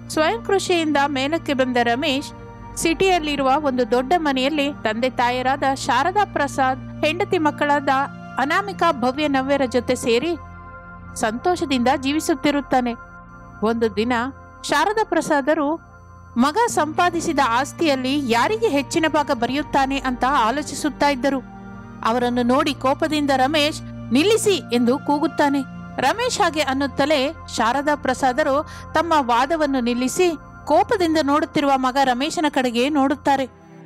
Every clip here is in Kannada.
ಸ್ವಯಂ ಕೃಷಿಯಿಂದ ಮೇಲಕ್ಕೆ ಬಂದ ರಮೇಶ್ ಸಿಟಿಯಲ್ಲಿರುವ ಒಂದು ದೊಡ್ಡ ಮನೆಯಲ್ಲಿ ತಂದೆ ತಾಯರಾದ ಶಾರದಾ ಪ್ರಸಾದ್ ಹೆಂಡತಿ ಮಕ್ಕಳಾದ ಅನಾಮಿಕಾ ಭವ್ಯ ನವ್ಯರ ಜೊತೆ ಸೇರಿ ಸಂತೋಷದಿಂದ ಜೀವಿಸುತ್ತಿರುತ್ತಾನೆ ಒಂದು ದಿನ ಶಾರದಾ ಪ್ರಸಾದರು ಮಗ ಸಂಪಾದಿಸಿದ ಆಸ್ತಿಯಲ್ಲಿ ಯಾರಿಗೆ ಹೆಚ್ಚಿನ ಭಾಗ ಬರೆಯುತ್ತಾನೆ ಅಂತ ಆಲೋಚಿಸುತ್ತಾ ಇದ್ದರು ಅವರನ್ನು ನೋಡಿ ಕೋಪದಿಂದ ರಮೇಶ್ ನಿಲ್ಲಿಸಿ ಎಂದು ಕೂಗುತ್ತಾನೆ ರಮೇಶ್ ಹಾಗೆ ಅನ್ನುತ್ತಲೇ ಶಾರದಾ ಪ್ರಸಾದರು ತಮ್ಮ ವಾದವನ್ನು ನಿಲ್ಲಿಸಿ ಕೋಪದಿಂದ ನೋಡುತ್ತಿರುವ ಮಗ ರಮೇಶನ ಕಡೆಗೆ ನೋಡುತ್ತಾರೆ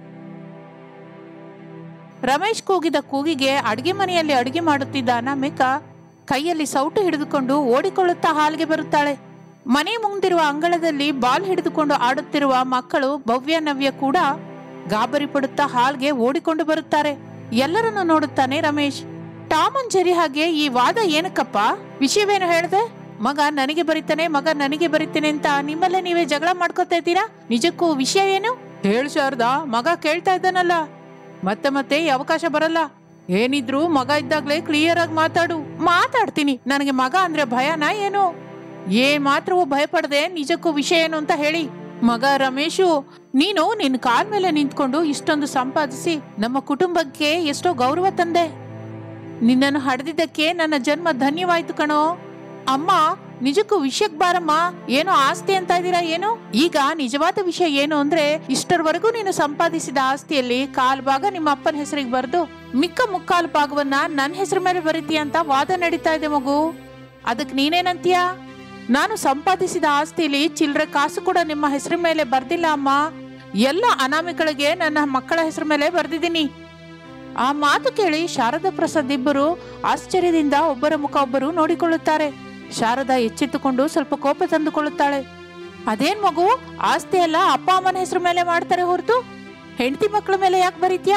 ರಮೇಶ್ ಕೂಗಿದ ಕೂಗಿಗೆ ಅಡುಗೆ ಮನೆಯಲ್ಲಿ ಅಡುಗೆ ಮಾಡುತ್ತಿದ್ದ ಅನಾಮಿಕಾ ಕೈಯಲ್ಲಿ ಸೌಟು ಹಿಡಿದುಕೊಂಡು ಓಡಿಕೊಳ್ಳುತ್ತಾ ಹಾಲ್ಗೆ ಬರುತ್ತಾಳೆ ಮನೆ ಮುಂದಿರುವ ಅಂಗಳದಲ್ಲಿ ಬಾಲ್ ಹಿಡಿದುಕೊಂಡು ಆಡುತ್ತಿರುವ ಮಕ್ಕಳು ಭವ್ಯ ನವ್ಯ ಕೂಡ ಗಾಬರಿ ಪಡುತ್ತಾ ಹಾಲ್ಗೆ ಓಡಿಕೊಂಡು ಬರುತ್ತಾರೆ ಎಲ್ಲರನ್ನು ನೋಡುತ್ತಾನೆ ರಮೇಶ್ ಟಾಮ್ ಅಂಡ್ ಜೆರಿ ಹಾಗೆ ಈ ವಾದ ಏನಕ್ಕಪ್ಪ ವಿಷಯವೇನು ಹೇಳ್ದೆ ಮಗ ನನಗೆ ಬರೀತಾನೆ ಮಗ ನನಗೆ ಬರೀತಾನೆ ಅಂತ ನಿಮ್ಮಲ್ಲೇ ನೀವೇ ಜಗಳ ಮಾಡ್ಕೊತಾ ಇದ್ದೀರಾ ನಿಜಕ್ಕೂ ವಿಷಯ ಏನು ಹೇಳು ಶಾರದಾ ಮಗ ಕೇಳ್ತಾ ಇದ್ದಾನಲ್ಲ ಮತ್ತೆ ಮತ್ತೆ ಈ ಅವಕಾಶ ಬರಲ್ಲ ಏನಿದ್ರು ಮಗ ಇದ್ದಾಗ್ಲೇ ಕ್ಲಿಯರ್ ಆಗಿ ಮಾತಾಡು ಮಾತಾಡ್ತೀನಿ ನನಗೆ ಮಗ ಅಂದ್ರೆ ಭಯನಾ ಏನು ಏನ್ ಮಾತ್ರವೂ ಭಯಪಡದೆ ನಿಜಕ್ಕೂ ವಿಷಯ ಏನು ಅಂತ ಹೇಳಿ ಮಗ ರಮೇಶು ನೀನು ನಿನ್ ಕಾಲ್ ಮೇಲೆ ನಿಂತ್ಕೊಂಡು ಇಷ್ಟೊಂದು ಸಂಪಾದಿಸಿ ನಮ್ಮ ಕುಟುಂಬಕ್ಕೆ ಎಷ್ಟೋ ಗೌರವ ತಂದೆ ನಿನ್ನನ್ನು ಹಡೆದಿದ್ದಕ್ಕೆ ನನ್ನ ಜನ್ಮ ಧನ್ಯವಾಯ್ತು ಕಣೋ ಅಮ್ಮ ನಿಜಕ್ಕೂ ವಿಷಯಕ್ ಬಾರಮ್ಮ ಏನೋ ಆಸ್ತಿ ಅಂತ ಇದ್ದೀರಾ ಏನು ಈಗ ನಿಜವಾದ ವಿಷಯ ಏನು ಅಂದ್ರೆ ಇಷ್ಟರವರೆಗೂ ನೀನು ಸಂಪಾದಿಸಿದ ಆಸ್ತಿಯಲ್ಲಿ ಕಾಲ್ ಭಾಗ ನಿಮ್ಮ ಅಪ್ಪನ ಹೆಸರಿಗೆ ಬರೆದು ಮಿಕ್ಕ ಮುಕ್ಕಾಲು ಭಾಗವನ್ನ ನನ್ನ ಹೆಸರು ಮೇಲೆ ಬರೀತೀಯ ಅಂತ ವಾದ ನಡೀತಾ ಇದೆ ಮಗು ಅದಕ್ ನೀನೇನಂತೀಯ ನಾನು ಸಂಪಾದಿಸಿದ ಆಸ್ತಿಲಿ ಚಿಲ್ಲರೆ ಕಾಸು ಕೂಡ ನಿಮ್ಮ ಹೆಸರು ಮೇಲೆ ಬರ್ದಿಲ್ಲ ಅಮ್ಮ ಎಲ್ಲ ಅನಾಮಿಗಳಿಗೆ ನನ್ನ ಮಕ್ಕಳ ಹೆಸರು ಮೇಲೆ ಬರ್ದಿದ್ದೀನಿ ಆ ಮಾತು ಕೇಳಿ ಶಾರದಾ ಪ್ರಸಾದ್ ಇಬ್ಬರು ಆಶ್ಚರ್ಯದಿಂದ ಒಬ್ಬರ ಮುಖ ಒಬ್ಬರು ನೋಡಿಕೊಳ್ಳುತ್ತಾರೆ ಶಾರದಾ ಎಚ್ಚೆತ್ತುಕೊಂಡು ಸ್ವಲ್ಪ ಕೋಪ ತಂದುಕೊಳ್ಳುತ್ತಾಳೆ ಅದೇನ್ ಮಗು ಆಸ್ತಿ ಎಲ್ಲ ಅಪ್ಪ ಅಮ್ಮನ ಹೆಸರು ಮೇಲೆ ಮಾಡ್ತಾರೆ ಹೊರತು ಹೆಂಡತಿ ಮಕ್ಕಳ ಮೇಲೆ ಯಾಕೆ ಬರೀತ್ಯಾ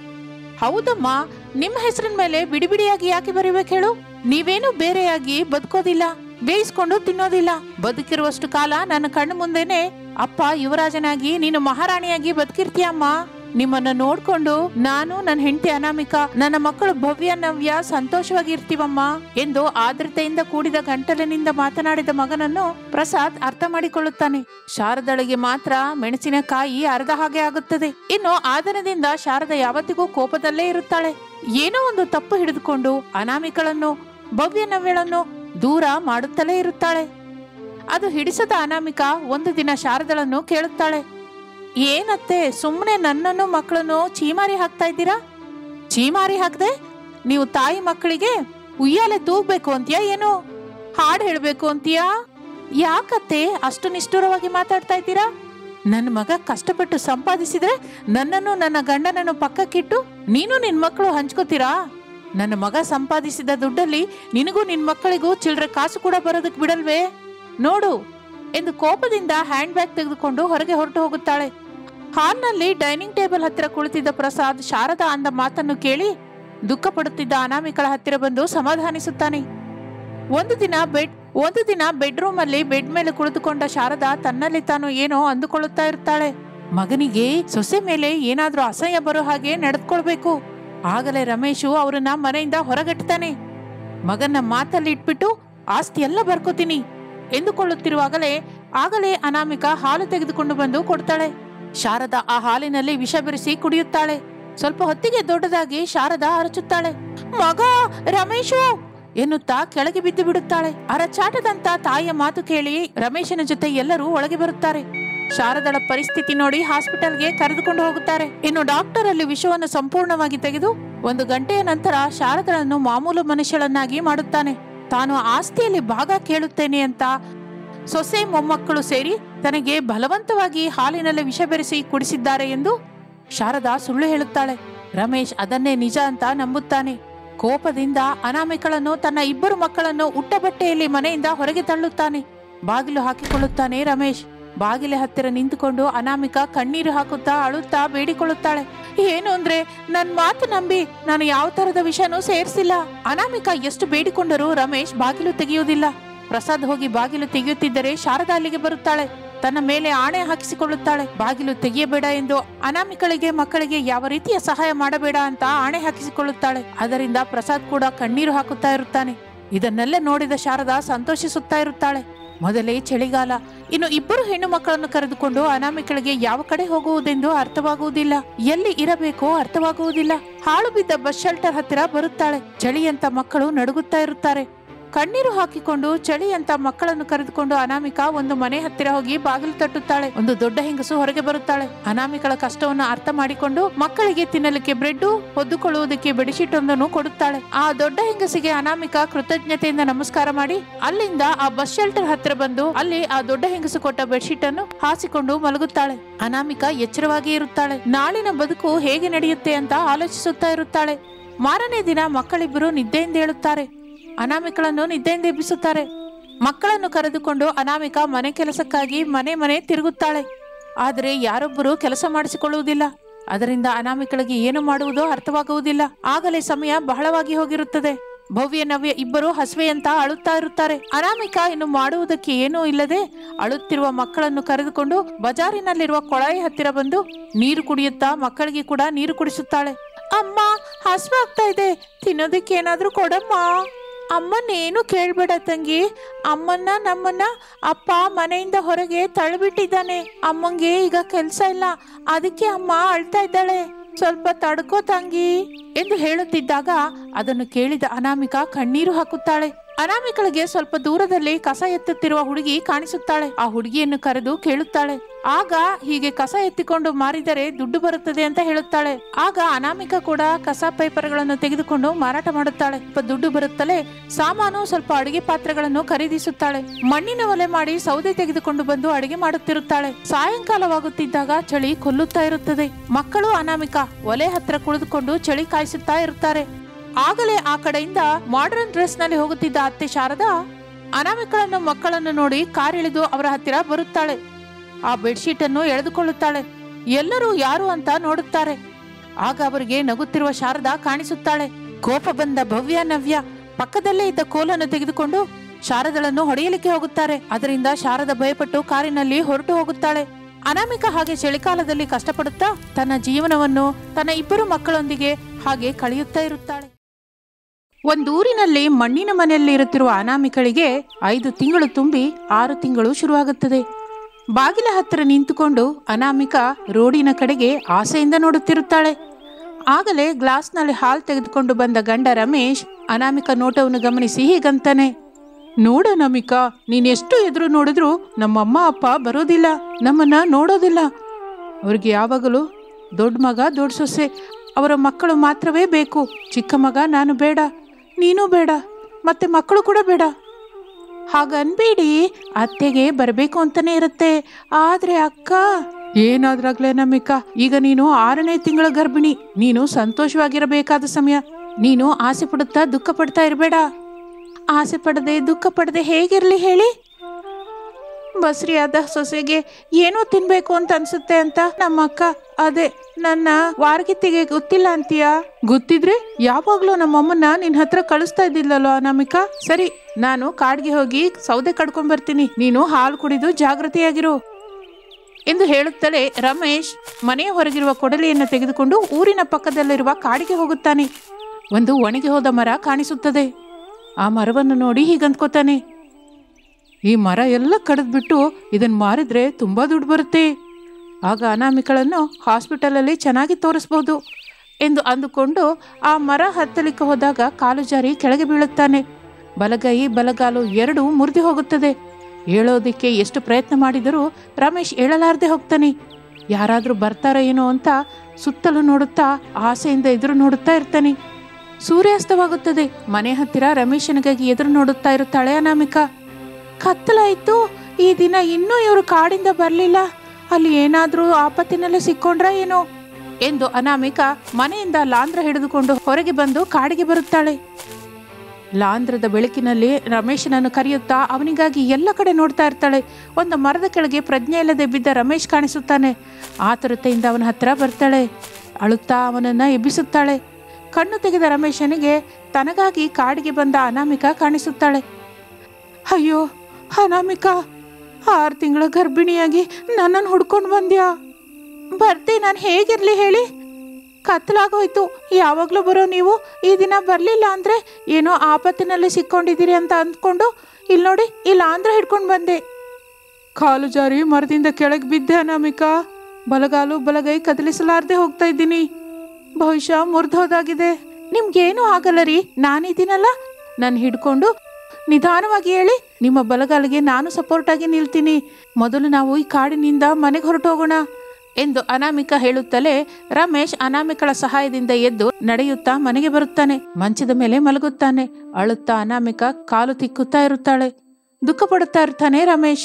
ಹೌದಮ್ಮ ನಿಮ್ಮ ಹೆಸರಿನ ಮೇಲೆ ಬಿಡಿ ಬಿಡಿಯಾಗಿ ಯಾಕೆ ಬರೀಬೇಕು ಹೇಳು ನೀವೇನು ಬೇರೆಯಾಗಿ ಬದುಕೋದಿಲ್ಲ ಬೇಯಿಸ್ಕೊಂಡು ತಿನ್ನೋದಿಲ್ಲ ಬದುಕಿರುವಷ್ಟು ಕಾಲ ನನ್ನ ಕಣ್ಣು ಮುಂದೆನೆ ಅಪ್ಪ ಯುವರಾಜನಾಗಿ ನೀನು ಮಹಾರಾಣಿಯಾಗಿ ಬದುಕಿರ್ತೀಯಮ್ಮ ನಿಮ್ಮನ್ನ ನೋಡ್ಕೊಂಡು ನಾನು ನನ್ನ ಹೆಂಡತಿ ಅನಾಮಿಕಾ ನನ್ನ ಮಕ್ಕಳು ಭವ್ಯ ನವ್ಯ ಸಂತೋಷವಾಗಿರ್ತೀವಮ್ಮ ಎಂದು ಆದ್ರತೆಯಿಂದ ಕೂಡಿದ ಗಂಟಲಿನಿಂದ ಮಾತನಾಡಿದ ಮಗನನ್ನು ಪ್ರಸಾದ್ ಅರ್ಥ ಮಾಡಿಕೊಳ್ಳುತ್ತಾನೆ ಶಾರದಳಿಗೆ ಮಾತ್ರ ಮೆಣಸಿನಕಾಯಿ ಅರ್ಧ ಹಾಗೆ ಆಗುತ್ತದೆ ಇನ್ನು ಆದರದಿಂದ ಶಾರದ ಯಾವತ್ತಿಗೂ ಕೋಪದಲ್ಲೇ ಇರುತ್ತಾಳೆ ಏನೋ ಒಂದು ತಪ್ಪು ಹಿಡಿದುಕೊಂಡು ಅನಾಮಿಕಳನ್ನು ಭವ್ಯ ನವ್ಯಳನ್ನು ದೂರ ಮಾಡುತ್ತಲೇ ಇರುತ್ತಾಳೆ ಅದು ಹಿಡಿಸದ ಅನಾಮಿಕಾ ಒಂದು ದಿನ ಶಾರದಳನ್ನು ಕೇಳುತ್ತಾಳೆ ಏನತ್ತೆ ಸುಮ್ಮನೆ ನನ್ನನ್ನು ಮಕ್ಕಳನ್ನು ಚೀಮಾರಿ ಹಾಕ್ತಾ ಇದ್ದೀರಾ ಚೀಮಾರಿ ಹಾಕ್ದೆ ನೀವು ತಾಯಿ ಮಕ್ಕಳಿಗೆ ಉಯ್ಯಾಲೆ ತೂಗ್ಬೇಕು ಅಂತೀಯಾ ಏನು ಹಾಡು ಹೇಳ್ಬೇಕು ಅಂತೀಯಾ ಯಾಕತ್ತೆ ಅಷ್ಟು ನಿಷ್ಠುರವಾಗಿ ಮಾತಾಡ್ತಾ ಇದ್ದೀರಾ ನನ್ನ ಮಗ ಕಷ್ಟಪಟ್ಟು ಸಂಪಾದಿಸಿದ್ರೆ ನನ್ನನ್ನು ನನ್ನ ಗಂಡನನ್ನು ಪಕ್ಕಕ್ಕಿಟ್ಟು ನೀನು ನಿನ್ ಮಕ್ಕಳು ಹಂಚ್ಕೋತೀರಾ ನನ್ನ ಮಗ ಸಂಪಾದಿಸಿದ ದುಡ್ಡಲ್ಲಿ ನಿನಗೂ ನಿನ್ ಮಕ್ಕಳಿಗೂ ಚಿಲ್ಲರೆ ಕಾಸು ಕೂಡ ಬರೋದಕ್ಕೆ ಬಿಡಲ್ವೇ ನೋಡು ಎಂದು ಕೋಪದಿಂದ ಹ್ಯಾಂಡ್ ಬ್ಯಾಗ್ ತೆಗೆದುಕೊಂಡು ಹೊರಗೆ ಹೊರಟು ಹೋಗುತ್ತಾಳೆ ಹಾಲ್ನಲ್ಲಿ ಡೈನಿಂಗ್ ಟೇಬಲ್ ಹತ್ತಿರ ಕುಳಿತಿದ್ದ ಪ್ರಸಾದ್ ಶಾರದಾ ಅಂದ ಮಾತನ್ನು ಕೇಳಿ ದುಃಖ ಪಡುತ್ತಿದ್ದ ಅನಾಮಿಕಳ ಹತ್ತಿರ ಬಂದು ಸಮಾಧಾನಿಸುತ್ತಾನೆ ಒಂದು ದಿನ ಬೆಡ್ ಒಂದು ದಿನ ಬೆಡ್ರೂಮ್ ಅಲ್ಲಿ ಬೆಡ್ ಮೇಲೆ ಕುಳಿತುಕೊಂಡ ಶಾರದಾ ತನ್ನಲ್ಲಿ ತಾನು ಏನೋ ಅಂದುಕೊಳ್ಳುತ್ತಾ ಇರ್ತಾಳೆ ಮಗನಿಗೆ ಸೊಸೆ ಮೇಲೆ ಏನಾದ್ರೂ ಅಸಹ್ಯ ಬರೋ ಹಾಗೆ ನಡೆದುಕೊಳ್ಬೇಕು ಆಗಲೇ ರಮೇಶು ಅವರನ್ನ ಮನೆಯಿಂದ ಹೊರಗಟ್ತಾನೆ ಮಗನ ಮಾತಲ್ಲಿ ಇಟ್ಬಿಟ್ಟು ಆಸ್ತಿ ಎಲ್ಲ ಬರ್ಕೋತೀನಿ ಎಂದುಕೊಳ್ಳುತ್ತಿರುವಾಗಲೇ ಆಗಲೇ ಅನಾಮಿಕಾ ಹಾಲು ತೆಗೆದುಕೊಂಡು ಬಂದು ಕೊಡ್ತಾಳೆ ಶಾರದಾ ಆ ಹಾಲಿನಲ್ಲಿ ವಿಷ ಬೆರೆಸಿ ಕುಡಿಯುತ್ತಾಳೆ ಸ್ವಲ್ಪ ಹೊತ್ತಿಗೆ ದೊಡ್ಡದಾಗಿ ಶಾರದಾ ಅರಚುತ್ತಾಳೆ ಮಗ ರಮೇಶು ಎನ್ನುತ್ತಾ ಕೆಳಗೆ ಬಿದ್ದು ಬಿಡುತ್ತಾಳೆ ಅರಚಾಟದಂತ ತಾಯಿಯ ಮಾತು ಕೇಳಿ ರಮೇಶನ ಜೊತೆ ಎಲ್ಲರೂ ಒಳಗೆ ಬರುತ್ತಾರೆ ಶಾರದಳ ಪರಿಸ್ಥಿತಿ ನೋಡಿ ಹಾಸ್ಪಿಟಲ್ಗೆ ಕರೆದುಕೊಂಡು ಹೋಗುತ್ತಾರೆ ಇನ್ನು ಡಾಕ್ಟರ್ ಅಲ್ಲಿ ವಿಷವನ್ನು ಸಂಪೂರ್ಣವಾಗಿ ತೆಗೆದು ಒಂದು ಗಂಟೆಯ ನಂತರ ಶಾರದಳನ್ನು ಮಾಮೂಲು ಮನುಷ್ಯಳನ್ನಾಗಿ ಮಾಡುತ್ತಾನೆ ತಾನು ಆಸ್ತಿಯಲ್ಲಿ ಭಾಗ ಕೇಳುತ್ತೇನೆ ಅಂತ ಸೊಸೆ ಮೊಮ್ಮಕ್ಕಳು ಸೇರಿ ತನಗೆ ಬಲವಂತವಾಗಿ ಹಾಲಿನಲ್ಲಿ ವಿಷ ಬೆರೆಸಿ ಕುಡಿಸಿದ್ದಾರೆ ಎಂದು ಶಾರದಾ ಸುಳ್ಳು ಹೇಳುತ್ತಾಳೆ ರಮೇಶ್ ಅದನ್ನೇ ನಿಜ ಅಂತ ನಂಬುತ್ತಾನೆ ಕೋಪದಿಂದ ಅನಾಮಿಕಳನ್ನು ತನ್ನ ಇಬ್ಬರು ಮಕ್ಕಳನ್ನು ಉಟ್ಟ ಬಟ್ಟೆಯಲ್ಲಿ ಮನೆಯಿಂದ ಹೊರಗೆ ತಳ್ಳುತ್ತಾನೆ ಬಾಗಿಲು ಹಾಕಿಕೊಳ್ಳುತ್ತಾನೆ ರಮೇಶ್ ಬಾಗಿಲ ಹತ್ತಿರ ನಿಂತುಕೊಂಡು ಅನಾಮಿಕಾ ಕಣ್ಣೀರು ಹಾಕುತ್ತಾ ಅಳುತ್ತಾ ಬೇಡಿಕೊಳ್ಳುತ್ತಾಳೆ ಏನು ಅಂದ್ರೆ ನನ್ ಮಾತು ನಂಬಿ ನಾನು ಯಾವ ತರದ ವಿಷಯನೂ ಸೇರಿಸಿಲ್ಲ ಅನಾಮಿಕಾ ಎಷ್ಟು ಬೇಡಿಕೊಂಡರೂ ರಮೇಶ್ ಬಾಗಿಲು ತೆಗೆಯುವುದಿಲ್ಲ ಪ್ರಸಾದ್ ಹೋಗಿ ಬಾಗಿಲು ತೆಗೆಯುತ್ತಿದ್ದರೆ ಶಾರದಾ ಅಲ್ಲಿಗೆ ಬರುತ್ತಾಳೆ ತನ್ನ ಮೇಲೆ ಆಣೆ ಹಾಕಿಸಿಕೊಳ್ಳುತ್ತಾಳೆ ಬಾಗಿಲು ತೆಗೆಯಬೇಡ ಎಂದು ಅನಾಮಿಕಳಿಗೆ ಮಕ್ಕಳಿಗೆ ಯಾವ ರೀತಿಯ ಸಹಾಯ ಮಾಡಬೇಡ ಅಂತ ಆಣೆ ಹಾಕಿಸಿಕೊಳ್ಳುತ್ತಾಳೆ ಅದರಿಂದ ಪ್ರಸಾದ್ ಕೂಡ ಕಣ್ಣೀರು ಹಾಕುತ್ತಾ ಇರುತ್ತಾನೆ ಇದನ್ನೆಲ್ಲ ನೋಡಿದ ಶಾರದಾ ಸಂತೋಷಿಸುತ್ತಾ ಇರುತ್ತಾಳೆ ಮೊದಲೇ ಚಳಿಗಾಲ ಇನ್ನು ಇಬ್ಬರು ಹೆಣ್ಣು ಮಕ್ಕಳನ್ನು ಕರೆದುಕೊಂಡು ಅನಾಮಿಕಳಿಗೆ ಯಾವ ಕಡೆ ಹೋಗುವುದೆಂದು ಅರ್ಥವಾಗುವುದಿಲ್ಲ ಎಲ್ಲಿ ಇರಬೇಕೋ ಅರ್ಥವಾಗುವುದಿಲ್ಲ ಹಾಳು ಬಿದ್ದ ಬಸ್ ಶೆಲ್ಟರ್ ಹತ್ತಿರ ಬರುತ್ತಾಳೆ ಚಳಿಯಂತ ಮಕ್ಕಳು ನಡುಗುತ್ತಾ ಇರುತ್ತಾರೆ ಕಣ್ಣೀರು ಹಾಕಿಕೊಂಡು ಚಳಿ ಅಂತ ಮಕ್ಕಳನ್ನು ಕರೆದುಕೊಂಡು ಅನಾಮಿಕಾ ಒಂದು ಮನೆ ಹತ್ತಿರ ಹೋಗಿ ಬಾಗಿಲು ತಟ್ಟುತ್ತಾಳೆ ಒಂದು ದೊಡ್ಡ ಹೆಂಗಸು ಹೊರಗೆ ಬರುತ್ತಾಳೆ ಅನಾಮಿಕಳ ಕಷ್ಟವನ್ನು ಅರ್ಥ ಮಾಡಿಕೊಂಡು ಮಕ್ಕಳಿಗೆ ತಿನ್ನಲಿಕ್ಕೆ ಬ್ರೆಡ್ ಹೊದ್ದುಕೊಳ್ಳುವುದಕ್ಕೆ ಬೆಡ್ಶೀಟ್ ಒಂದನ್ನು ಕೊಡುತ್ತಾಳೆ ಆ ದೊಡ್ಡ ಹೆಂಗಸಿಗೆ ಅನಾಮಿಕಾ ಕೃತಜ್ಞತೆಯಿಂದ ನಮಸ್ಕಾರ ಮಾಡಿ ಅಲ್ಲಿಂದ ಆ ಬಸ್ ಶೆಲ್ಟರ್ ಹತ್ತಿರ ಬಂದು ಅಲ್ಲಿ ಆ ದೊಡ್ಡ ಹೆಂಗಸು ಕೊಟ್ಟ ಬೆಡ್ಶೀಟ್ ಅನ್ನು ಹಾಸಿಕೊಂಡು ಮಲಗುತ್ತಾಳೆ ಅನಾಮಿಕಾ ಎಚ್ಚರವಾಗಿ ಇರುತ್ತಾಳೆ ನಾಳಿನ ಬದುಕು ಹೇಗೆ ನಡೆಯುತ್ತೆ ಅಂತ ಆಲೋಚಿಸುತ್ತಾ ಇರುತ್ತಾಳೆ ಮಾರನೇ ದಿನ ಮಕ್ಕಳಿಬ್ಬರು ನಿದ್ದೆಯಿಂದ ಹೇಳುತ್ತಾರೆ ಅನಾಮಿಕಳನ್ನು ನಿದ್ದೆಯಿಂದ ಎಬ್ಬಿಸುತ್ತಾರೆ ಮಕ್ಕಳನ್ನು ಕರೆದುಕೊಂಡು ಅನಾಮಿಕ ಮನೆ ಕೆಲಸಕ್ಕಾಗಿ ಮನೆ ಮನೆ ತಿರುಗುತ್ತಾಳೆ ಆದರೆ ಯಾರೊಬ್ಬರು ಕೆಲಸ ಮಾಡಿಸಿಕೊಳ್ಳುವುದಿಲ್ಲ ಅದರಿಂದ ಅನಾಮಿಕಳಿಗೆ ಏನು ಮಾಡುವುದೋ ಅರ್ಥವಾಗುವುದಿಲ್ಲ ಆಗಲೇ ಸಮಯ ಬಹಳವಾಗಿ ಹೋಗಿರುತ್ತದೆ ಭವ್ಯ ನವ್ಯ ಇಬ್ಬರು ಹಸುವೆಯಂತ ಅಳುತ್ತಾ ಇರುತ್ತಾರೆ ಅನಾಮಿಕ ಇನ್ನು ಮಾಡುವುದಕ್ಕೆ ಏನೂ ಇಲ್ಲದೆ ಅಳುತ್ತಿರುವ ಮಕ್ಕಳನ್ನು ಕರೆದುಕೊಂಡು ಬಜಾರಿನಲ್ಲಿರುವ ಕೊಳಾಯಿ ಹತ್ತಿರ ಬಂದು ನೀರು ಕುಡಿಯುತ್ತಾ ಮಕ್ಕಳಿಗೆ ಕೂಡ ನೀರು ಕುಡಿಸುತ್ತಾಳೆ ಅಮ್ಮ ಹಸುವಾಗ್ತಾ ಇದೆ ತಿನ್ನೋದಕ್ಕೆ ಏನಾದ್ರೂ ಕೊಡಮ್ಮ ಅಮ್ಮನೇನು ಕೇಳ್ಬೇಡ ತಂಗಿ ಅಮ್ಮನ್ನ ನಮ್ಮನ್ನ ಅಪ್ಪ ಮನೆಯಿಂದ ಹೊರಗೆ ತಳ್ಳಿಬಿಟ್ಟಿದ್ದಾನೆ ಅಮ್ಮಂಗೆ ಈಗ ಕೆಲ್ಸ ಇಲ್ಲ ಅದಕ್ಕೆ ಅಮ್ಮ ಅಳ್ತಾ ಇದ್ದಾಳೆ ಸ್ವಲ್ಪ ತಡ್ಕೋ ತಂಗಿ ಎಂದು ಹೇಳುತ್ತಿದ್ದಾಗ ಅದನ್ನು ಕೇಳಿದ ಅನಾಮಿಕಾ ಕಣ್ಣೀರು ಹಾಕುತ್ತಾಳೆ ಅನಾಮಿಕಳಿಗೆ ಸ್ವಲ್ಪ ದೂರದಲ್ಲಿ ಕಸ ಎತ್ತುತ್ತಿರುವ ಹುಡುಗಿ ಕಾಣಿಸುತ್ತಾಳೆ ಆ ಹುಡುಗಿಯನ್ನು ಕರೆದು ಕೇಳುತ್ತಾಳೆ ಆಗ ಹೀಗೆ ಕಸ ಎತ್ತಿಕೊಂಡು ಮಾರಿದರೆ ದುಡ್ಡು ಬರುತ್ತದೆ ಅಂತ ಹೇಳುತ್ತಾಳೆ ಆಗ ಅನಾಮಿಕ ಕೂಡ ಕಸ ಪೇಪರ್ಗಳನ್ನು ತೆಗೆದುಕೊಂಡು ಮಾರಾಟ ಮಾಡುತ್ತಾಳೆ ಸ್ವಲ್ಪ ದುಡ್ಡು ಬರುತ್ತಲೇ ಸಾಮಾನು ಸ್ವಲ್ಪ ಅಡಿಗೆ ಪಾತ್ರೆಗಳನ್ನು ಖರೀದಿಸುತ್ತಾಳೆ ಮಣ್ಣಿನ ಒಲೆ ಮಾಡಿ ಸೌದೆ ತೆಗೆದುಕೊಂಡು ಬಂದು ಅಡಿಗೆ ಮಾಡುತ್ತಿರುತ್ತಾಳೆ ಸಾಯಂಕಾಲವಾಗುತ್ತಿದ್ದಾಗ ಚಳಿ ಕೊಲ್ಲುತ್ತಾ ಇರುತ್ತದೆ ಮಕ್ಕಳು ಅನಾಮಿಕ ಒಲೆ ಹತ್ರ ಕುಳಿತುಕೊಂಡು ಚಳಿ ಕಾಯಿಸುತ್ತಾ ಇರುತ್ತಾರೆ ಆಗಲೇ ಆ ಕಡೆಯಿಂದ ಮಾಡರ್ನ್ ಡ್ರೆಸ್ ನಲ್ಲಿ ಹೋಗುತ್ತಿದ್ದ ಅತ್ತೆ ಶಾರದಾ ಅನಾಮಿಕಳನ್ನು ಮಕ್ಕಳನ್ನು ನೋಡಿ ಕಾರಿಳಿದು ಅವರ ಹತ್ತಿರ ಬರುತ್ತಾಳೆ ಆ ಬೆಡ್ಶೀಟ್ ಅನ್ನು ಎಳೆದುಕೊಳ್ಳುತ್ತಾಳೆ ಎಲ್ಲರೂ ಯಾರು ಅಂತ ನೋಡುತ್ತಾರೆ ಆಗ ಅವರಿಗೆ ನಗುತ್ತಿರುವ ಶಾರದಾ ಕಾಣಿಸುತ್ತಾಳೆ ಕೋಪ ಬಂದ ಭವ್ಯ ನವ್ಯ ಪಕ್ಕದಲ್ಲೇ ಇದ್ದ ಕೋಲನ್ನು ತೆಗೆದುಕೊಂಡು ಶಾರದಳನ್ನು ಹೊಡೆಯಲಿಕ್ಕೆ ಹೋಗುತ್ತಾರೆ ಅದರಿಂದ ಶಾರದ ಭಯಪಟ್ಟು ಕಾರಿನಲ್ಲಿ ಹೊರಟು ಹೋಗುತ್ತಾಳೆ ಅನಾಮಿಕ ಹಾಗೆ ಚಳಿಕಾಲದಲ್ಲಿ ಕಷ್ಟಪಡುತ್ತಾ ತನ್ನ ಜೀವನವನ್ನು ತನ್ನ ಇಬ್ಬರು ಮಕ್ಕಳೊಂದಿಗೆ ಹಾಗೆ ಕಳೆಯುತ್ತಾ ಇರುತ್ತಾಳೆ ಒಂದೂರಿನಲ್ಲಿ ಮಣ್ಣಿನ ಮನೆಯಲ್ಲಿ ಇರುತ್ತಿರುವ ಅನಾಮಿಕಳಿಗೆ ಐದು ತಿಂಗಳು ತುಂಬಿ ಆರು ತಿಂಗಳು ಶುರುವಾಗುತ್ತದೆ ಬಾಗಿಲ ಹತ್ತಿರ ನಿಂತುಕೊಂಡು ಅನಾಮಿಕ ರೋಡಿನ ಕಡೆಗೆ ಆಸೆಯಿಂದ ನೋಡುತ್ತಿರುತ್ತಾಳೆ ಆಗಲೇ ಗ್ಲಾಸ್ನಲ್ಲಿ ಹಾಲ್ ತೆಗೆದುಕೊಂಡು ಬಂದ ಗಂಡ ರಮೇಶ್ ಅನಾಮಿಕ ನೋಟವನ್ನು ಗಮನಿಸಿ ಹೀಗಂತಾನೆ ನೋಡ ನಮಿಕಾ ನೀನೆಷ್ಟು ಎದುರು ನೋಡಿದ್ರು ನಮ್ಮಮ್ಮ ಅಪ್ಪ ಬರೋದಿಲ್ಲ ನಮ್ಮನ್ನ ನೋಡೋದಿಲ್ಲ ಅವ್ರಿಗೆ ಯಾವಾಗಲೂ ದೊಡ್ಡ ಮಗ ದೊಡ್ಡ ಸೊಸೆ ಅವರ ಮಕ್ಕಳು ಮಾತ್ರವೇ ಬೇಕು ಚಿಕ್ಕ ಮಗ ನಾನು ಬೇಡ ನೀನು ಬೇಡ ಮತ್ತೆ ಮಕ್ಕಳು ಕೂಡ ಬೇಡ ಹಾಗನ್ಬೇಡಿ ಅತ್ತೆಗೆ ಬರಬೇಕು ಅಂತಾನೆ ಇರುತ್ತೆ ಆದ್ರೆ ಅಕ್ಕ ಏನಾದ್ರಾಗ್ಲೇ ನಮಿಕ ಈಗ ನೀನು ಆರನೇ ತಿಂಗಳ ಗರ್ಭಿಣಿ ನೀನು ಸಂತೋಷವಾಗಿರಬೇಕಾದ ಸಮಯ ನೀನು ಆಸೆ ಪಡುತ್ತಾ ದುಃಖ ಪಡ್ತಾ ಇರಬೇಡ ಆಸೆ ಪಡದೆ ದುಃಖ ಪಡದೆ ಹೇಗಿರ್ಲಿ ಹೇಳಿ ಬಸ್ರಿಯಾದ ಸೊಸೆಗೆ ಏನೋ ತಿನ್ಬೇಕು ಅಂತ ಅನ್ಸುತ್ತೆ ಅಂತ ನಮ್ಮ ಅಕ್ಕ ಅದೇ ನನ್ನ ವಾರ್ಗಿತ್ತಿಗೆ ಗೊತ್ತಿಲ್ಲ ಅಂತೀಯಾ ಗೊತ್ತಿದ್ರೆ ಯಾವಾಗ್ಲೂ ನಮ್ಮಮ್ಮನ್ನ ನಿನ್ ಹತ್ರ ಕಳಿಸ್ತಾ ಇದ್ದಿಲ್ಲಲ್ಲೋ ಅನಾಮಿಕಾ ಸರಿ ನಾನು ಕಾಡ್ಗೆ ಹೋಗಿ ಸೌದೆ ಕಡ್ಕೊಂಡ್ ಬರ್ತೀನಿ ನೀನು ಹಾಲು ಕುಡಿದು ಜಾಗೃತಿಯಾಗಿರು ಎಂದು ಹೇಳುತ್ತಲೇ ರಮೇಶ್ ಮನೆಯ ಹೊರಗಿರುವ ಕೊಡಲಿಯನ್ನು ತೆಗೆದುಕೊಂಡು ಊರಿನ ಪಕ್ಕದಲ್ಲಿರುವ ಕಾಡಿಗೆ ಹೋಗುತ್ತಾನೆ ಒಂದು ಒಣಗಿ ಹೋದ ಮರ ಕಾಣಿಸುತ್ತದೆ ಆ ಮರವನ್ನು ನೋಡಿ ಹೀಗಂದ್ಕೋತಾನೆ ಈ ಮರ ಎಲ್ಲ ಕಡಿದ್ಬಿಟ್ಟು ಇದನ್ನ ಮಾರಿದ್ರೆ ತುಂಬಾ ದುಡ್ಡು ಬರುತ್ತೆ ಆಗ ಅನಾಮಿಕಳನ್ನು ಹಾಸ್ಪಿಟಲಲ್ಲಿ ಚೆನ್ನಾಗಿ ತೋರಿಸ್ಬೋದು ಎಂದು ಅಂದುಕೊಂಡು ಆ ಮರ ಹತ್ತಲಿಕ್ಕೆ ಹೋದಾಗ ಕಾಲು ಜಾರಿ ಕೆಳಗೆ ಬೀಳುತ್ತಾನೆ ಬಲಗೈ ಬಲಗಾಲು ಎರಡೂ ಮುರಿದು ಹೋಗುತ್ತದೆ ಹೇಳೋದಿಕ್ಕೆ ಎಷ್ಟು ಪ್ರಯತ್ನ ಮಾಡಿದರೂ ರಮೇಶ್ ಹೇಳಲಾರದೆ ಹೋಗ್ತಾನೆ ಯಾರಾದರೂ ಬರ್ತಾರೋ ಏನೋ ಅಂತ ಸುತ್ತಲೂ ನೋಡುತ್ತಾ ಆಸೆಯಿಂದ ಎದುರು ನೋಡುತ್ತಾ ಇರ್ತಾನೆ ಸೂರ್ಯಾಸ್ತವಾಗುತ್ತದೆ ಮನೆ ಹತ್ತಿರ ರಮೇಶನಿಗಾಗಿ ಎದುರು ನೋಡುತ್ತಾ ಇರುತ್ತಾಳೆ ಅನಾಮಿಕಾ ಕತ್ತಲಾಯ್ತು ಈ ದಿನ ಇನ್ನೂ ಇವರು ಕಾಡಿಂದ ಬರಲಿಲ್ಲ ಅಲ್ಲಿ ಏನಾದ್ರೂ ಆಪತ್ತಿನಲ್ಲಿ ಸಿಕ್ಕೊಂಡ್ರ ಏನೋ ಎಂದು ಅನಾಮಿಕ ಮನೆಯಿಂದ ಲಾಂದ್ರ ಹಿಡಿದುಕೊಂಡು ಹೊರಗೆ ಬಂದು ಕಾಡಿಗೆ ಬರುತ್ತಾಳೆ ಲಾಂಧ್ರದ ಬೆಳಕಿನಲ್ಲಿ ರಮೇಶನನ್ನು ಕರೆಯುತ್ತಾ ಅವನಿಗಾಗಿ ಎಲ್ಲ ಕಡೆ ನೋಡ್ತಾ ಇರ್ತಾಳೆ ಒಂದು ಮರದ ಕೆಳಗೆ ಪ್ರಜ್ಞೆ ಇಲ್ಲದೆ ಬಿದ್ದ ರಮೇಶ್ ಕಾಣಿಸುತ್ತಾನೆ ಆತುರತೆಯಿಂದ ಅವನ ಹತ್ರ ಬರ್ತಾಳೆ ಅಳುತ್ತಾ ಅವನನ್ನ ಎಬ್ಬಿಸುತ್ತಾಳೆ ಕಣ್ಣು ತೆಗೆದ ರಮೇಶನಿಗೆ ತನಗಾಗಿ ಕಾಡಿಗೆ ಬಂದ ಅನಾಮಿಕ ಕಾಣಿಸುತ್ತಾಳೆ ಅಯ್ಯೋ ಅನಾಮಿಕಾ ಆರು ತಿಂಗಳ ಗರ್ಭಿಣಿಯಾಗಿ ನನ್ನನ್ನು ಹುಡ್ಕೊಂಡು ಬಂದ್ಯಾ ಬರ್ತಿ ನಾನು ಹೇಗಿರ್ಲಿ ಹೇಳಿ ಕತ್ತಲಾಗೋಯ್ತು ಯಾವಾಗಲೂ ಬರೋ ನೀವು ಈ ದಿನ ಬರಲಿಲ್ಲ ಅಂದರೆ ಏನೋ ಆಪತ್ತಿನಲ್ಲಿ ಸಿಕ್ಕೊಂಡಿದ್ದೀರಿ ಅಂತ ಅಂದ್ಕೊಂಡು ಇಲ್ಲಿ ನೋಡಿ ಇಲ್ಲಿ ಆಂಧ್ರ ಹಿಡ್ಕೊಂಡು ಬಂದೆ ಕಾಲು ಜಾರಿ ಮರದಿಂದ ಕೆಳಗೆ ಬಿದ್ದೆ ಅನಾಮಿಕಾ ಬಲಗಾಲು ಬಲಗೈ ಕದಲಿಸಲಾರ್ದೆ ಹೋಗ್ತಾ ಇದ್ದೀನಿ ಬಹುಶಃ ಮುರಿದೋದಾಗಿದೆ ನಿಮ್ಗೇನೂ ಆಗಲ್ಲ ರೀ ನಾನಿದ್ದೀನಲ್ಲ ನಾನು ಹಿಡ್ಕೊಂಡು ನಿಧಾನವಾಗಿ ಹೇಳಿ ನಿಮ್ಮ ಬಲಗಾಲಿಗೆ ನಾನು ಸಪೋರ್ಟ್ ಆಗಿ ನಿಲ್ತೀನಿ ಮೊದಲು ನಾವು ಈ ಕಾಡಿನಿಂದ ಮನೆಗೆ ಹೊರಟು ಹೋಗೋಣ ಎಂದು ಅನಾಮಿಕ ಹೇಳುತ್ತಲೇ ರಮೇಶ್ ಅನಾಮಿಕಳ ಸಹಾಯದಿಂದ ಎದ್ದು ನಡೆಯುತ್ತಾ ಮನೆಗೆ ಬರುತ್ತಾನೆ ಮಂಚದ ಮೇಲೆ ಮಲಗುತ್ತಾನೆ ಅಳುತ್ತಾ ಅನಾಮಿಕ ಕಾಲು ತಿಕ್ಕುತ್ತಾ ಇರುತ್ತಾಳೆ ದುಃಖ ಪಡುತ್ತಾ ಇರ್ತಾನೆ ರಮೇಶ್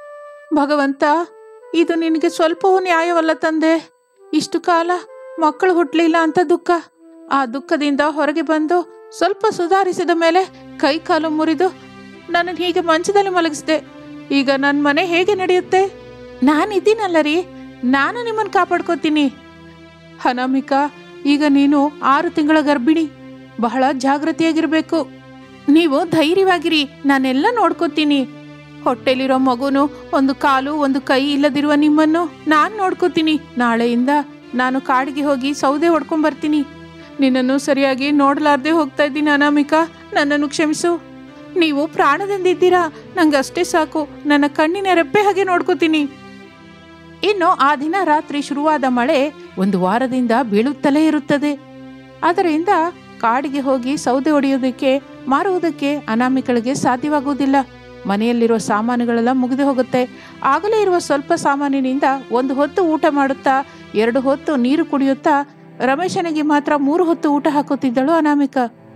ಭಗವಂತ ಇದು ನಿನಗೆ ಸ್ವಲ್ಪವೂ ನ್ಯಾಯವಲ್ಲ ತಂದೆ ಇಷ್ಟು ಕಾಲ ಮಕ್ಕಳು ಹುಟ್ಟಲಿಲ್ಲ ಅಂತ ದುಃಖ ಆ ದುಃಖದಿಂದ ಹೊರಗೆ ಬಂದು ಸ್ವಲ್ಪ ಸುಧಾರಿಸಿದ ಮೇಲೆ ಕೈ ಕಾಲು ಮುರಿದು ನನ್ನನ್ನು ಹೀಗೆ ಮಂಚದಲ್ಲಿ ಮಲಗಿಸಿದೆ ಈಗ ನನ್ನ ಮನೆ ಹೇಗೆ ನಡೆಯುತ್ತೆ ನಾನಿದ್ದೀನಲ್ಲ ರೀ ನಾನು ನಿಮ್ಮನ್ನು ಕಾಪಾಡ್ಕೋತೀನಿ ಅನಾಮಿಕಾ ಈಗ ನೀನು ಆರು ತಿಂಗಳ ಗರ್ಭಿಣಿ ಬಹಳ ಜಾಗೃತಿಯಾಗಿರ್ಬೇಕು ನೀವು ಧೈರ್ಯವಾಗಿರಿ ನಾನೆಲ್ಲ ನೋಡ್ಕೋತೀನಿ ಹೊಟ್ಟೆಲಿರೋ ಮಗುನು ಒಂದು ಕಾಲು ಒಂದು ಕೈ ಇಲ್ಲದಿರುವ ನಿಮ್ಮನ್ನು ನಾನು ನೋಡ್ಕೋತೀನಿ ನಾಳೆಯಿಂದ ನಾನು ಕಾಡಿಗೆ ಹೋಗಿ ಸೌದೆ ಹೊಡ್ಕೊಂಡ್ ಬರ್ತೀನಿ ನಿನ್ನನ್ನು ಸರಿಯಾಗಿ ನೋಡಲಾರ್ದೆ ಹೋಗ್ತಾ ಇದ್ದೀನಿ ಅನಾಮಿಕಾ ನನ್ನನ್ನು ಕ್ಷಮಿಸು ನೀವು ಪ್ರಾಣದಿಂದಿದ್ದೀರಾ ನಂಗೆ ಅಷ್ಟೇ ಸಾಕು ನನ್ನ ಕಣ್ಣಿನ ರೆಪ್ಪೆ ಹಾಗೆ ನೋಡ್ಕೋತೀನಿ ಇನ್ನು ಆ ದಿನ ರಾತ್ರಿ ಶುರುವಾದ ಮಳೆ ಒಂದು ವಾರದಿಂದ ಬೀಳುತ್ತಲೇ ಇರುತ್ತದೆ ಅದರಿಂದ ಕಾಡಿಗೆ ಹೋಗಿ ಸೌದೆ ಹೊಡೆಯೋದಕ್ಕೆ ಮಾರುವುದಕ್ಕೆ ಅನಾಮಿಕಳಿಗೆ ಸಾಧ್ಯವಾಗುವುದಿಲ್ಲ ಮನೆಯಲ್ಲಿರುವ ಸಾಮಾನುಗಳೆಲ್ಲ ಮುಗಿದು ಹೋಗುತ್ತೆ ಆಗಲೇ ಇರುವ ಸ್ವಲ್ಪ ಸಾಮಾನಿನಿಂದ ಒಂದು ಹೊತ್ತು ಊಟ ಮಾಡುತ್ತಾ ಎರಡು ಹೊತ್ತು ನೀರು ಕುಡಿಯುತ್ತಾ ರಮೇಶನಿಗೆ ಮಾತ್ರ ಮೂರು ಹೊತ್ತು ಊಟ ಹಾಕುತ್ತಿದ್ದಳು ಅನಾಮಿಕ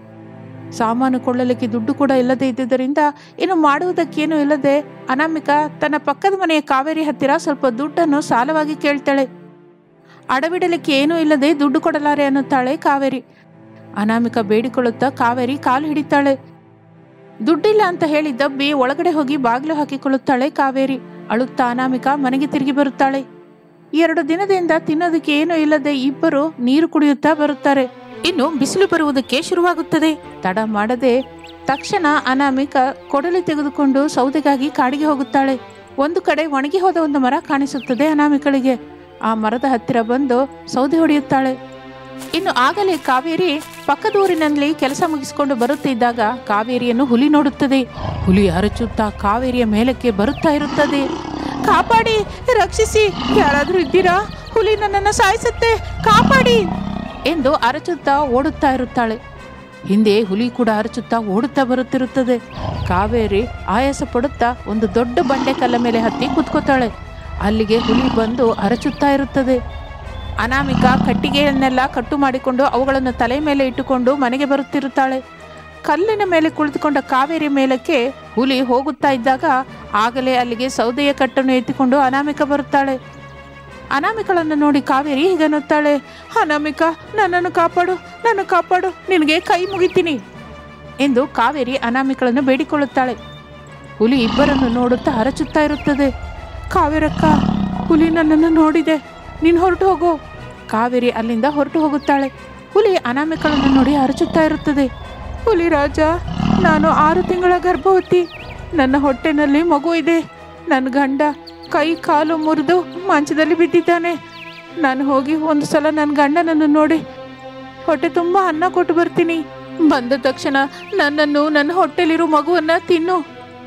ಸಾಮಾನು ಕೊಳ್ಳಲಿಕ್ಕೆ ದುಡ್ಡು ಕೂಡ ಇಲ್ಲದೆ ಇದ್ದುದರಿಂದ ಇನ್ನು ಮಾಡುವುದಕ್ಕೇನು ಇಲ್ಲದೆ ಅನಾಮಿಕ ತನ್ನ ಪಕ್ಕದ ಮನೆಯ ಕಾವೇರಿ ಹತ್ತಿರ ಸ್ವಲ್ಪ ದುಡ್ಡನ್ನು ಸಾಲವಾಗಿ ಕೇಳ್ತಾಳೆ ಅಡವಿಡಲಿಕ್ಕೆ ಏನೂ ಇಲ್ಲದೆ ದುಡ್ಡು ಕೊಡಲಾರೆ ಅನ್ನುತ್ತಾಳೆ ಕಾವೇರಿ ಅನಾಮಿಕ ಬೇಡಿಕೊಳ್ಳುತ್ತಾ ಕಾವೇರಿ ಕಾಲು ಹಿಡಿತಾಳೆ ದುಡ್ಡಿಲ್ಲ ಅಂತ ಹೇಳಿ ದಬ್ಬಿ ಒಳಗಡೆ ಹೋಗಿ ಬಾಗಿಲು ಹಾಕಿಕೊಳ್ಳುತ್ತಾಳೆ ಕಾವೇರಿ ಅಳುತ್ತಾ ಅನಾಮಿಕ ಮನೆಗೆ ತಿರುಗಿ ಬರುತ್ತಾಳೆ ಎರಡು ದಿನದಿಂದ ತಿನ್ನೋದಕ್ಕೆ ಏನೂ ಇಲ್ಲದೆ ಇಬ್ಬರು ನೀರು ಕುಡಿಯುತ್ತಾ ಬರುತ್ತಾರೆ ಇನ್ನು ಬಿಸಿಲು ಬರುವುದಕ್ಕೆ ಶುರುವಾಗುತ್ತದೆ ತಡ ಮಾಡದೆ ತಕ್ಷಣ ಅನಾಮಿಕ ಕೊಡಲಿ ತೆಗೆದುಕೊಂಡು ಸೌದೆಗಾಗಿ ಕಾಡಿಗೆ ಹೋಗುತ್ತಾಳೆ ಒಂದು ಕಡೆ ಒಣಗಿ ಹೋದ ಒಂದು ಮರ ಕಾಣಿಸುತ್ತದೆ ಅನಾಮಿಕಳಿಗೆ ಆ ಮರದ ಹತ್ತಿರ ಬಂದು ಸೌದೆ ಹೊಡೆಯುತ್ತಾಳೆ ಇನ್ನು ಆಗಲೇ ಕಾವೇರಿ ಪಕ್ಕದೂರಿನಲ್ಲಿ ಕೆಲಸ ಮುಗಿಸಿಕೊಂಡು ಬರುತ್ತಿದ್ದಾಗ ಕಾವೇರಿಯನ್ನು ಹುಲಿ ನೋಡುತ್ತದೆ ಹುಲಿ ಅರಚುತ್ತಾ ಕಾವೇರಿಯ ಮೇಲಕ್ಕೆ ಬರುತ್ತಾ ಇರುತ್ತದೆ ಕಾಪಾಡಿ ರಕ್ಷಿಸಿ ಯಾರಾದ್ರೂ ಇದ್ದೀರಾ ಹುಲಿ ನನ್ನನ್ನು ಸಾಯಿಸುತ್ತೆ ಕಾಪಾಡಿ ಎಂದು ಅರಚುತ್ತಾ ಓಡುತ್ತಾ ಇರುತ್ತಾಳೆ ಹಿಂದೆ ಹುಲಿ ಕೂಡ ಅರಚುತ್ತಾ ಓಡುತ್ತಾ ಬರುತ್ತಿರುತ್ತದೆ ಕಾವೇರಿ ಆಯಾಸ ಪಡುತ್ತಾ ಒಂದು ದೊಡ್ಡ ಬಂಡೆ ಕಲ್ಲ ಮೇಲೆ ಹತ್ತಿ ಕುತ್ಕೋತಾಳೆ ಅಲ್ಲಿಗೆ ಹುಲಿ ಬಂದು ಅರಚುತ್ತಾ ಇರುತ್ತದೆ ಅನಾಮಿಕ ಕಟ್ಟಿಗೆಯನ್ನೆಲ್ಲ ಕಟ್ಟು ಮಾಡಿಕೊಂಡು ಅವುಗಳನ್ನು ತಲೆ ಮೇಲೆ ಇಟ್ಟುಕೊಂಡು ಮನೆಗೆ ಬರುತ್ತಿರುತ್ತಾಳೆ ಕಲ್ಲಿನ ಮೇಲೆ ಕುಳಿತುಕೊಂಡ ಕಾವೇರಿ ಮೇಲಕ್ಕೆ ಹುಲಿ ಹೋಗುತ್ತಾ ಇದ್ದಾಗ ಆಗಲೇ ಅಲ್ಲಿಗೆ ಸೌದೆಯ ಕಟ್ಟನ್ನು ಎತ್ತಿಕೊಂಡು ಅನಾಮಿಕ ಬರುತ್ತಾಳೆ ಅನಾಮಿಕಳನ್ನು ನೋಡಿ ಕಾವೇರಿ ಹೀಗನ್ನುತ್ತಾಳೆ ಅನಾಮಿಕ ನನ್ನನ್ನು ಕಾಪಾಡು ನನ್ನ ಕಾಪಾಡು ನಿನಗೆ ಕೈ ಮುಗಿತೀನಿ ಎಂದು ಕಾವೇರಿ ಅನಾಮಿಕಳನ್ನು ಬೇಡಿಕೊಳ್ಳುತ್ತಾಳೆ ಹುಲಿ ಇಬ್ಬರನ್ನು ನೋಡುತ್ತಾ ಹರಚುತ್ತಾ ಇರುತ್ತದೆ ಕಾವೇರಕ್ಕ ಹುಲಿ ನನ್ನನ್ನು ನೋಡಿದೆ ನೀನು ಹೊರಟು ಹೋಗು ಕಾವೇರಿ ಅಲ್ಲಿಂದ ಹೊರಟು ಹೋಗುತ್ತಾಳೆ ಹುಲಿ ಅನಾಮಿಕಳನ್ನು ನೋಡಿ ಹರಚುತ್ತಾ ಇರುತ್ತದೆ ಹುಲಿ ರಾಜ ನಾನು ಆರು ತಿಂಗಳ ಗರ್ಭವತಿ ನನ್ನ ಹೊಟ್ಟೆನಲ್ಲಿ ಮಗು ಇದೆ ನನ್ನ ಗಂಡ ಕೈ ಕಾಲು ಮುರಿದು ಮಂಚದಲ್ಲಿ ಬಿದ್ದಿದ್ದಾನೆ ನಾನು ಹೋಗಿ ಒಂದು ಸಲ ನನ್ನ ಗಂಡನನ್ನು ನೋಡಿ ಹೊಟ್ಟೆ ತುಂಬ ಅನ್ನ ಕೊಟ್ಟು ಬರ್ತೀನಿ ಬಂದ ತಕ್ಷಣ ನನ್ನನ್ನು ನನ್ನ ಹೊಟ್ಟೆಲಿರೋ ಮಗುವನ್ನ ತಿನ್ನು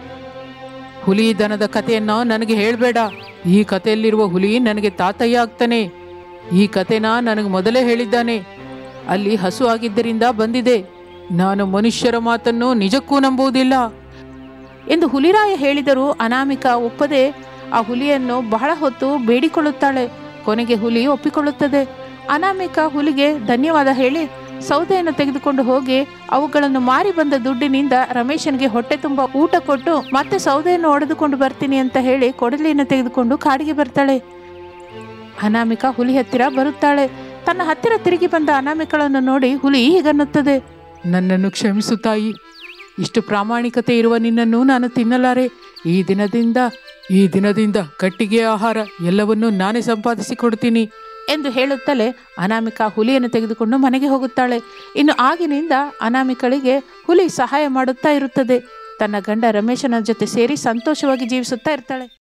ಹುಲಿ ದನದ ಕಥೆಯನ್ನು ನನಗೆ ಹೇಳಬೇಡ ಈ ಕಥೆಯಲ್ಲಿರುವ ಹುಲಿ ನನಗೆ ತಾತಯ್ಯ ಆಗ್ತಾನೆ ಈ ಕಥೆನ ನನಗೆ ಮೊದಲೇ ಹೇಳಿದ್ದಾನೆ ಅಲ್ಲಿ ಹಸು ಆಗಿದ್ದರಿಂದ ಬಂದಿದೆ ನಾನು ಮನುಷ್ಯರ ಮಾತನ್ನು ನಿಜಕ್ಕೂ ನಂಬುವುದಿಲ್ಲ ಎಂದು ಹುಲಿರಾಯ ಹೇಳಿದರೂ ಅನಾಮಿಕ ಒಪ್ಪದೆ ಆ ಹುಲಿಯನ್ನು ಬಹಳ ಹೊತ್ತು ಬೇಡಿಕೊಳ್ಳುತ್ತಾಳೆ ಕೊನೆಗೆ ಹುಲಿ ಒಪ್ಪಿಕೊಳ್ಳುತ್ತದೆ ಅನಾಮಿಕ ಹುಲಿಗೆ ಧನ್ಯವಾದ ಹೇಳಿ ಸೌದೆಯನ್ನು ತೆಗೆದುಕೊಂಡು ಹೋಗಿ ಅವುಗಳನ್ನು ಮಾರಿ ಬಂದ ದುಡ್ಡಿನಿಂದ ರಮೇಶನ್ಗೆ ಹೊಟ್ಟೆ ತುಂಬ ಊಟ ಕೊಟ್ಟು ಮತ್ತೆ ಸೌದೆಯನ್ನು ಒಡೆದುಕೊಂಡು ಬರ್ತೀನಿ ಅಂತ ಹೇಳಿ ಕೊಡಲಿಯನ್ನು ತೆಗೆದುಕೊಂಡು ಕಾಡಿಗೆ ಬರ್ತಾಳೆ ಅನಾಮಿಕ ಹುಲಿ ಹತ್ತಿರ ಬರುತ್ತಾಳೆ ತನ್ನ ಹತ್ತಿರ ತಿರುಗಿ ಬಂದ ಅನಾಮಿಕಳನ್ನು ನೋಡಿ ಹುಲಿ ಹೀಗನ್ನುತ್ತದೆ ನನ್ನನ್ನು ಕ್ಷಮಿಸು ತಾಯಿ ಇಷ್ಟು ಪ್ರಾಮಾಣಿಕತೆ ಇರುವ ನಿನ್ನನ್ನು ನಾನು ತಿನ್ನಲಾರೆ ಈ ದಿನದಿಂದ ಈ ದಿನದಿಂದ ಕಟ್ಟಿಗೆ ಆಹಾರ ಎಲ್ಲವನ್ನೂ ನಾನೇ ಸಂಪಾದಿಸಿ ಕೊಡ್ತೀನಿ ಎಂದು ಹೇಳುತ್ತಲೇ ಅನಾಮಿಕ ಹುಲಿಯನ್ನು ತೆಗೆದುಕೊಂಡು ಮನೆಗೆ ಹೋಗುತ್ತಾಳೆ ಇನ್ನು ಆಗಿನಿಂದ ಅನಾಮಿಕಳಿಗೆ ಹುಲಿ ಸಹಾಯ ಮಾಡುತ್ತಾ ಇರುತ್ತದೆ ತನ್ನ ಗಂಡ ರಮೇಶನ ಜೊತೆ ಸೇರಿ ಸಂತೋಷವಾಗಿ ಜೀವಿಸುತ್ತಾ ಇರ್ತಾಳೆ